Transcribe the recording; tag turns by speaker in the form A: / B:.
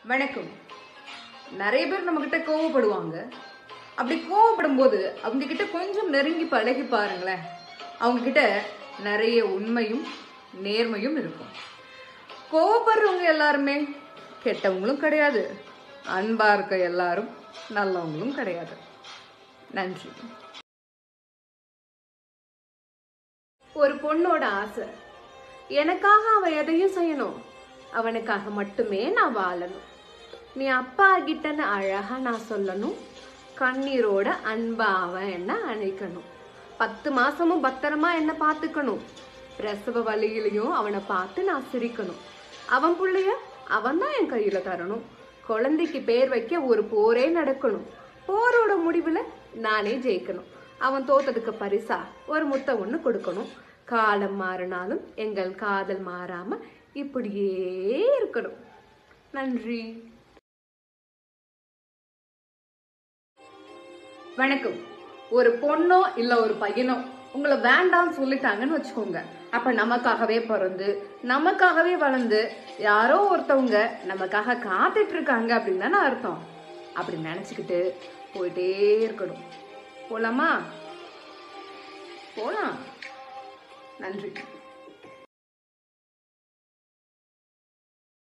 A: வணக்கம் நிறைய பேர் நம்ம கிட்ட கோவப்படுவாங்க அப்படி கோவப்படும் போது அவங்க கிட்ட கொஞ்சம் நெருங்கி பழகி பாருங்களேன் அவங்க கிட்ட நிறைய உண்மையும் நேர்மையும் இருக்கும் கோவப்படுறவங்க எல்லாருமே கெட்டவங்களும் கிடையாது அன்பா இருக்க எல்லாரும் நல்லவங்களும் கிடையாது நன்றி
B: ஒரு பொண்ணோட ஆசை எனக்காக அவ எதையும் செய்யணும் அவனுக்காக மட்டுமே நான் வாழணும் நீ அப்பா கிட்டன்னு அழகா நான் சொல்லணும் கண்ணீரோட அன்பா அவன் என்ன அணைக்கணும் பத்து மாசமும் பத்திரமா என்ன பார்த்துக்கணும் பிரசவ வழியிலையும் அவனை பார்த்து நான் சிரிக்கணும் அவன் புள்ளைய அவன் தான் என் கையில தரணும் குழந்தைக்கு பேர் வைக்க ஒரு போரே நடக்கணும் போரோட முடிவுல நானே ஜெயிக்கணும் அவன் தோத்ததுக்கு பரிசா ஒரு முத்தம் ஒண்ணு கொடுக்கணும் காலம் மாறினாலும் எங்கள் காதல் மாறாம இப்படியே இருக்கணும் நன்றி
A: வணக்கம் ஒரு பொண்ணோ இல்ல ஒரு பையனோ உங்களை வேண்டாம்னு சொல்லிட்டாங்கன்னு வச்சுக்கோங்க அப்ப நமக்காகவே பிறந்து நமக்காகவே வளர்ந்து யாரோ ஒருத்தவங்க நமக்காக காத்துட்டு இருக்காங்க அப்படின்னு தானே அர்த்தம் அப்படி நினைச்சுக்கிட்டு போயிட்டே இருக்கணும் போலாமா போலாம் நன்றி